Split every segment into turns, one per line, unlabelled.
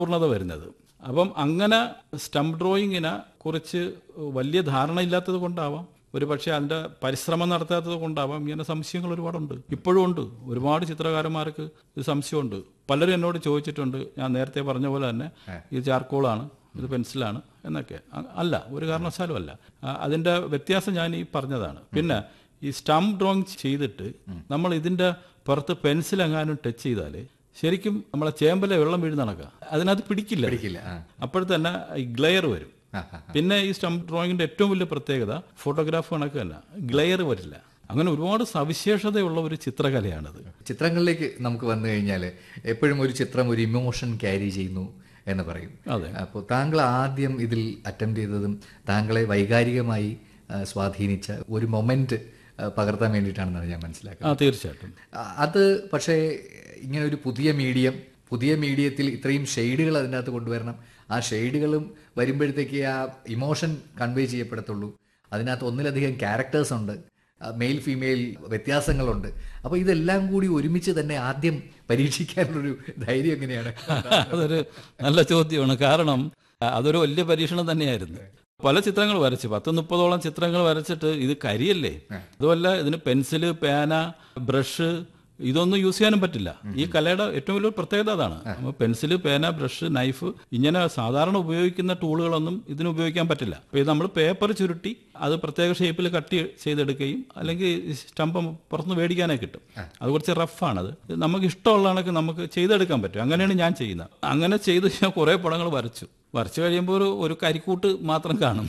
പൂർണ്ണത വരുന്നത് അപ്പം അങ്ങനെ സ്റ്റംപ് ഡ്രോയിങ്ങിനെ കുറിച്ച് വലിയ ധാരണ ഇല്ലാത്തത് കൊണ്ടാവാം ഒരു പക്ഷേ അതിൻ്റെ പരിശ്രമം നടത്താത്തത് കൊണ്ടാവാം ഇങ്ങനെ സംശയങ്ങൾ ഒരുപാടുണ്ട് ഇപ്പോഴും ഉണ്ട് ഒരുപാട് ചിത്രകാരന്മാർക്ക് ഇത് സംശയമുണ്ട് പലരും എന്നോട് ചോദിച്ചിട്ടുണ്ട് ഞാൻ നേരത്തെ പറഞ്ഞ പോലെ തന്നെ ഇത് ചാർക്കോളാണ് ഇത് പെൻസിലാണ് എന്നൊക്കെ അ- അല്ല ഒരു കാരണവശാലും അല്ല ആ, അതിൻ്റെ വ്യത്യാസം ഞാൻ ഈ പറഞ്ഞതാണ് പിന്നെ ഈ സ്റ്റംപ് ഡ്രോയിങ് ചെയ്തിട്ട് നമ്മൾ ഇതിൻ്റെ പുറത്ത് പെൻസിൽ എങ്ങാനും ടച്ച് ചെയ്താൽ ശരിക്കും നമ്മളെ ചേമ്പലെ വെള്ളം വീഴുന്ന കണക്കാ അതിനകത്ത് പിടിക്കില്ല
പിടിക്കില്ല ആ.
അപ്പോൾ തന്നെ ഈ ഗ്ലെയർ വരും
ആ, ആ.
പിന്നെ ഈ സ്റ്റംപ് ഡ്രോയിങ്ങിന്റെ ഏറ്റവും വലിയ പ്രത്യേകത ഫോട്ടോഗ്രാഫ് കണക്ക് തന്നെ ഗ്ലെയർ വരില്ല അങ്ങനെ ഒരുപാട് സവിശേഷതയുള്ള ഒരു ചിത്രകലയാണിത്
ചിത്രങ്ങളിലേക്ക് നമുക്ക് വന്നു കഴിഞ്ഞാൽ എപ്പോഴും ഒരു ചിത്രം ഒരു ഇമോഷൻ ക്യാരി ചെയ്യുന്നു എന്ന് പറയും
അതെ.
അപ്പോൾ താങ്കൾ ആദ്യം ഇതിൽ അറ്റംപ്റ്റ് ചെയ്തതും താങ്കളെ വൈകാരികമായി ആ, സ്വാധീനിച്ച ഒരു മൊമെന്റ് പകർത്താൻ വേണ്ടിയിട്ടാണെന്നാണ് ഞാൻ മനസ്സിലാക്കുന്നത്
ആ തീർച്ചയായിട്ടും
ആ, അത് പക്ഷേ ഇങ്ങനെ ഒരു പുതിയ മീഡിയം പുതിയ മീഡിയത്തിൽ ഇത്രയും ഷെയ്ഡുകൾ അതിനകത്ത് കൊണ്ടുവരണം ആ ഷെയ്ഡുകളും വരുമ്പോഴത്തേക്ക് ആ ഇമോഷൻ കൺവേ ചെയ്യപ്പെടത്തുള്ളൂ അതിനകത്ത് ഒന്നിലധികം ക്യാരക്ടേഴ്സ് ഉണ്ട് മെയിൽ ഫീമെയിൽ വ്യത്യാസങ്ങളുണ്ട് അപ്പോൾ ഇതെല്ലാം കൂടി ഒരുമിച്ച് തന്നെ ആദ്യം പരീക്ഷിക്കാനുള്ളൊരു ധൈര്യം എങ്ങനെയാണ്
അതൊരു നല്ല ചോദ്യമാണ് കാരണം അതൊരു വലിയ പരീക്ഷണം തന്നെയായിരുന്നു പല ചിത്രങ്ങൾ വരച്ചു പത്ത് മുപ്പതോളം ചിത്രങ്ങൾ വരച്ചിട്ട് ഇത് കരിയല്ലേ അതുമല്ല ഇതിന് പെൻസില് പേന ബ്രഷ് ഇതൊന്നും യൂസ് ചെയ്യാനും പറ്റില്ല ഈ കലയുടെ ഏറ്റവും വലിയ പ്രത്യേകത അതാണ് അപ്പോൾ പെൻസില് പേന ബ്രഷ് നൈഫ് ഇങ്ങനെ സാധാരണ ഉപയോഗിക്കുന്ന ടൂളുകളൊന്നും ഇതിന് ഉപയോഗിക്കാൻ പറ്റില്ല അപ്പോൾ ഇത് നമ്മൾ പേപ്പർ ചുരുട്ടി അത് പ്രത്യേക ഷേപ്പിൽ കട്ട് ചെയ്തെടുക്കുകയും അല്ലെങ്കിൽ സ്റ്റംപ് പുറത്തുനിന്ന് മേടിക്കാനേ കിട്ടും അത് കുറച്ച് റഫാണത് നമുക്ക് ഇഷ്ടമുള്ള കണക്ക് നമുക്ക് ചെയ്തെടുക്കാൻ പറ്റും അങ്ങനെയാണ് ഞാൻ ചെയ്യുന്നത് അങ്ങനെ ചെയ്ത് ഞാൻ കുറേ പടങ്ങൾ വരച്ചു വരച്ചു കഴിയുമ്പോൾ ഒരു ഒരു കരിക്കൂട്ട് മാത്രം കാണും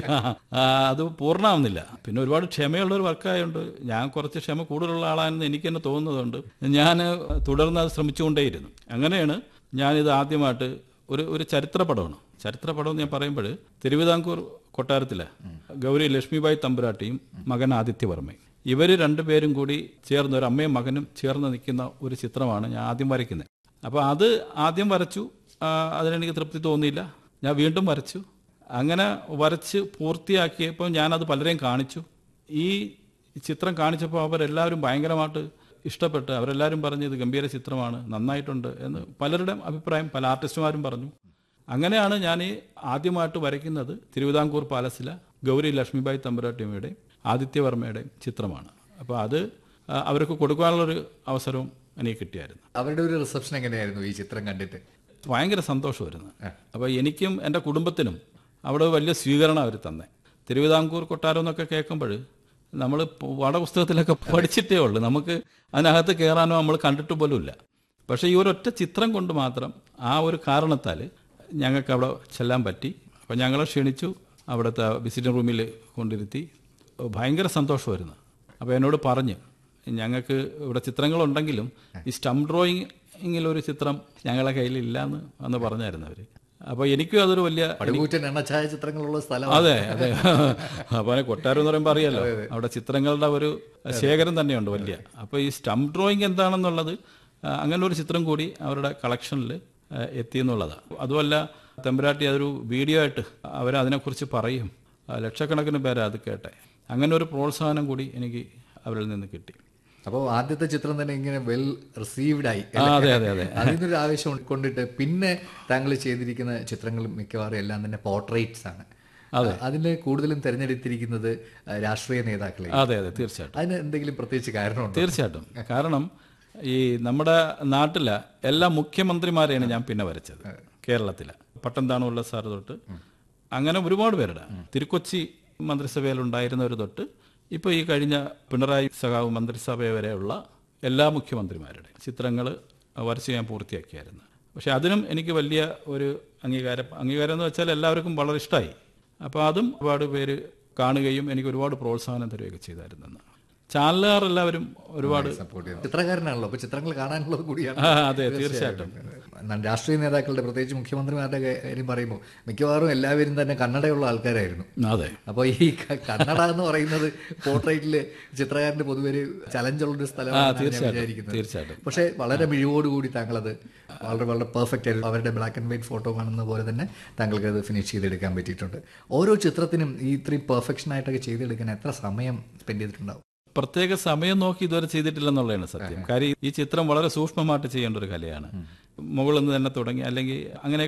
ആ, അത് പൂർണ്ണമാവുന്നില്ല പിന്നെ ഒരുപാട് ക്ഷമയുള്ള ഒരു വർക്കായതുകൊണ്ട് ഞാൻ കുറച്ച് ക്ഷമ കൂടുതലുള്ള ആളാണെന്ന് എനിക്ക് തന്നെ തോന്നുന്നതുകൊണ്ട് ഞാൻ തുടർന്ന് അത് ശ്രമിച്ചുകൊണ്ടേയിരുന്നു അങ്ങനെയാണ് ഞാനിത് ആദ്യമായിട്ട് ഒരു ഒരു ചരിത്ര പടമാണ് ചരിത്ര പടം എന്ന് ഞാൻ പറയുമ്പോൾ തിരുവിതാംകൂർ കൊട്ടാരത്തിലെ ഗൗരി ലക്ഷ്മിബായി തമ്പുരാട്ടിയും മകൻ ആദിത്യവർമ്മയും ഇവർ രണ്ടുപേരും കൂടി ചേർന്ന് ഒരു അമ്മയും മകനും ചേർന്ന് നിൽക്കുന്ന ഒരു ചിത്രമാണ് ഞാൻ ആദ്യം വരയ്ക്കുന്നത് അപ്പോൾ അത് ആദ്യം വരച്ചു ആ, അതിനെനിക്ക് തൃപ്തി തോന്നിയില്ല ഞാൻ വീണ്ടും വരച്ചു അങ്ങനെ വരച്ച് പൂർത്തിയാക്കിയപ്പോൾ ഞാനത് പലരെയും കാണിച്ചു ഈ ചിത്രം കാണിച്ചപ്പോൾ അവരെല്ലാവരും ഭയങ്കരമായിട്ട് ഇഷ്ടപ്പെട്ട് അവരെല്ലാവരും പറഞ്ഞു ഇത് ഗംഭീര ചിത്രമാണ് നന്നായിട്ടുണ്ട് എന്ന് പലരുടെ അഭിപ്രായം പല ആർട്ടിസ്റ്റുമാരും പറഞ്ഞു അങ്ങനെയാണ് ഞാൻ ഈ ആദ്യമായിട്ട് വരയ്ക്കുന്നത് തിരുവിതാംകൂർ പാലസിലെ ഗൗരി ലക്ഷ്മിബായി തമ്പുരാട്ടിയമ്മയുടെയും ആദിത്യവർമ്മയുടെയും ചിത്രമാണ് അപ്പോൾ അത് ആ, അവർക്ക് കൊടുക്കാനുള്ളൊരു അവസരവും എനിക്ക് കിട്ടിയായിരുന്നു
അവരുടെ ഒരു റിസപ്ഷൻ എങ്ങനെയായിരുന്നു ഈ ചിത്രം കണ്ടിട്ട്
ഭയങ്കര സന്തോഷമായിരുന്നു അപ്പോൾ എനിക്കും എൻ്റെ കുടുംബത്തിനും അവിടെ വലിയ സ്വീകരണം അവർ തന്നെ തിരുവിതാംകൂർ കൊട്ടാരം എന്നൊക്കെ കേൾക്കുമ്പോൾ നമ്മൾ പാഠപുസ്തകത്തിലൊക്കെ പഠിച്ചിട്ടേ ഉള്ളൂ നമുക്ക് അതിനകത്ത് കയറാനോ നമ്മൾ കണ്ടിട്ട് പോലും ഇല്ല പക്ഷേ ഈ ഒരൊറ്റ ചിത്രം കൊണ്ട് മാത്രം ആ ഒരു കാരണത്താൽ ഞങ്ങൾക്ക് അവിടെ ചെല്ലാൻ പറ്റി അപ്പോൾ ഞങ്ങളെ ക്ഷണിച്ചു അവിടുത്തെ വിസിറ്റിംഗ് റൂമിൽ കൊണ്ടിരുത്തി ഭയങ്കര സന്തോഷമായിരുന്നു അപ്പോൾ എന്നോട് പറഞ്ഞു ഞങ്ങൾക്ക് ഇവിടെ ചിത്രങ്ങളുണ്ടെങ്കിലും ഈ സ്റ്റംപ് ഡ്രോയിങ്ങിൽ ഒരു ചിത്രം ഞങ്ങളെ കയ്യിലില്ല എന്ന് അന്ന് പറഞ്ഞായിരുന്നു അവർ അപ്പോൾ എനിക്കും അതൊരു വലിയ
പടുകൂറ്റൻ എണ്ണച്ചായ ചിത്രങ്ങളുള്ള സ്ഥലം
അതെ അതെ അപ്പോൾ കൊട്ടാരം എന്ന് പറയുമ്പോൾ അറിയാലോ അവിടെ ചിത്രങ്ങളുടെ ഒരു ശേഖരം തന്നെയുണ്ട് വലിയ അപ്പോൾ ഈ സ്റ്റംപ് ഡ്രോയിങ് എന്താണെന്നുള്ളത് ആ, അങ്ങനെ ഒരു ചിത്രം കൂടി അവരുടെ കളക്ഷനിൽ എത്തി എന്നുള്ളതാണ് അതുമല്ല തെമ്പരാട്ടി അതൊരു വീഡിയോ ആയിട്ട് അവർ അതിനെക്കുറിച്ച് പറയും ആ, ലക്ഷക്കണക്കിന് പേരാ അത് കേട്ടെ അങ്ങനെ ഒരു പ്രോത്സാഹനം കൂടി എനിക്ക് അവരിൽ നിന്ന് കിട്ടി
അപ്പോൾ ആദ്യത്തെ ചിത്രം തന്നെ ഇങ്ങനെ വെൽ റിസീവ്ഡ് ആയി
ആ, അതെ അതെ അതെ
അതിനൊരു ആവശ്യം കൊണ്ടിട്ട് പിന്നെ താങ്കൾ ചെയ്തിരിക്കുന്ന ചിത്രങ്ങൾ മിക്കവാറും എല്ലാം തന്നെ പോർട്രേറ്റ്സ് ആണ് അതിൽ കൂടുതലും തിരഞ്ഞെടുത്തിരിക്കുന്നത് ആ, രാഷ്ട്രീയ നേതാക്കളെ
അതെ അതെ തീർച്ചയായിട്ടും
അതിന് എന്തെങ്കിലും പ്രത്യേകിച്ച് കാരണമുണ്ടോ
തീർച്ചയായിട്ടും കാരണം ഈ നമ്മുടെ നാട്ടിലെ എല്ലാ മുഖ്യമന്ത്രിമാരെയാണ് ഞാൻ പിന്നെ വരച്ചത് കേരളത്തിലെ പട്ടംതാണുള്ള സാർ തൊട്ട് അങ്ങനെ ഒരുപാട് പേരുടെ തിരുക്കൊച്ചി മന്ത്രിസഭയിലുണ്ടായിരുന്നവർ തൊട്ട് ഇപ്പോൾ ഈ കഴിഞ്ഞ പിണറായി സഖാവ് മന്ത്രിസഭ വരെയുള്ള എല്ലാ മുഖ്യമന്ത്രിമാരുടെ ചിത്രങ്ങൾ വരച്ച് ഞാൻ പൂർത്തിയാക്കിയായിരുന്നു പക്ഷെ അതിനും എനിക്ക് വലിയ ഒരു അംഗീകാരം അംഗീകാരം എന്ന് വെച്ചാൽ എല്ലാവർക്കും വളരെ ഇഷ്ടമായി അപ്പോൾ അതും ഒരുപാട് പേര് കാണുകയും എനിക്ക് ഒരുപാട് പ്രോത്സാഹനം തരികയൊക്കെ ചെയ്തായിരുന്നു ചാനലുകാർ എല്ലാവരും ഒരുപാട്
സപ്പോർട്ട് ചെയ്യുന്നത് ചിത്രകാരനാണല്ലോ അപ്പൊ ചിത്രങ്ങൾ കാണാനുള്ളത് കൂടിയാണ്
ആ, അതെ തീർച്ചയായിട്ടും
ന- രാഷ്ട്രീയ നേതാക്കളുടെ പ്രത്യേകിച്ച് മുഖ്യമന്ത്രിമാരുടെ കാര്യം പറയുമ്പോൾ മിക്കവാറും എല്ലാവരും തന്നെ കന്നഡയുള്ള ആൾക്കാരായിരുന്നു
അതെ
അപ്പോൾ ഈ ക- കന്നഡ എന്ന് പറയുന്നത് പോർട്രേറ്റില് ചിത്രകാരന്റെ പൊതുവെ ഒരു ചലഞ്ചുള്ളൊരു സ്ഥലമാണ് ഞാൻ വിചാരിക്കുന്നത്
തീർച്ചയായിട്ടും
പക്ഷേ വളരെ മിഴിവോടുകൂടി താങ്കൾ അത് വളരെ വളരെ പെർഫെക്റ്റ് ആയിരുന്നു അവരുടെ ബ്ലാക്ക് ആൻഡ് വൈറ്റ് ഫോട്ടോ കാണുന്ന പോലെ തന്നെ താങ്കൾക്ക് അത് ഫിനിഷ് ചെയ്തെടുക്കാൻ പറ്റിയിട്ടുണ്ട് ഓരോ ചിത്രത്തിനും ഈ ഇത്രയും പെർഫെക്ഷൻ ആയിട്ടൊക്കെ ചെയ്തെടുക്കാൻ എത്ര സമയം സ്പെൻഡ് ചെയ്തിട്ടുണ്ടാവും
പ്രത്യേക സമയം നോക്കി ഇതുവരെ ചെയ്തിട്ടില്ലെന്നുള്ളതാണ് സത്യം കാര്യം ഈ ചിത്രം വളരെ സൂക്ഷ്മമായിട്ട് ചെയ്യേണ്ട ഒരു കലയാണ് മുകളിൽ നിന്ന് തന്നെ തുടങ്ങി അല്ലെങ്കിൽ അങ്ങനെ